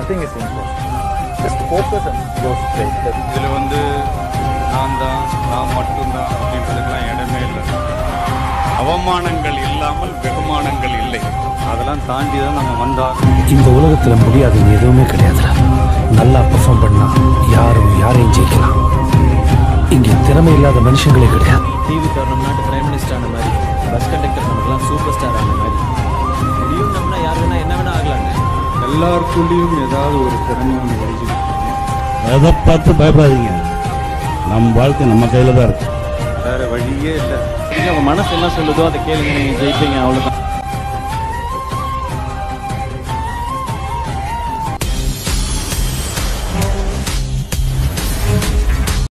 nothing is impossible just focus and go straight இதில் வந்து நான் தான் நான் மட்டும்தான் அப்படின்றதுக்கெல்லாம் இடமே இல்லை அவமானங்கள் இல்லாமல் வெகுமானங்கள் இல்லை அதெல்லாம் தாண்டி தான் நம்ம வந்தோம் இந்த உலகத்துல முடியாதுன்னு எதுவுமே கிடையாதுடா நல்லா பெர்ஃபார்ம் பண்ணா யாரும் யாரையும் ஜெயிக்கலாம் இங்க திறமை இல்லாத மனுஷங்களே கிடையாது டிவி தரணும் நாட்டு பிரைம் மினிஸ்டர் ஆன மாதிரி பஸ் கண்டக்டர் நமக்குலாம் சூப்பர் ஸ்டார் ஆன மாதிரி முடியும் நம்மனா யார் வேணா என்ன வேணா ஆகலாங்க எல்லாருக்குள்ளேயும் ஏதாவது ஒரு திறமை ஒன்று ஒழிஞ்சிருக்கு எதை பார்த்து பயப்படாதீங்க நம்ம வாழ்க்கை நம்ம கையில் தான் இருக்கு வேற வழியே இல்லை உங்க மனசு என்ன சொல்லுதோ அதை கேளுங்க நீங்க ஜெயிப்பீங்க அவ்வளவுதான்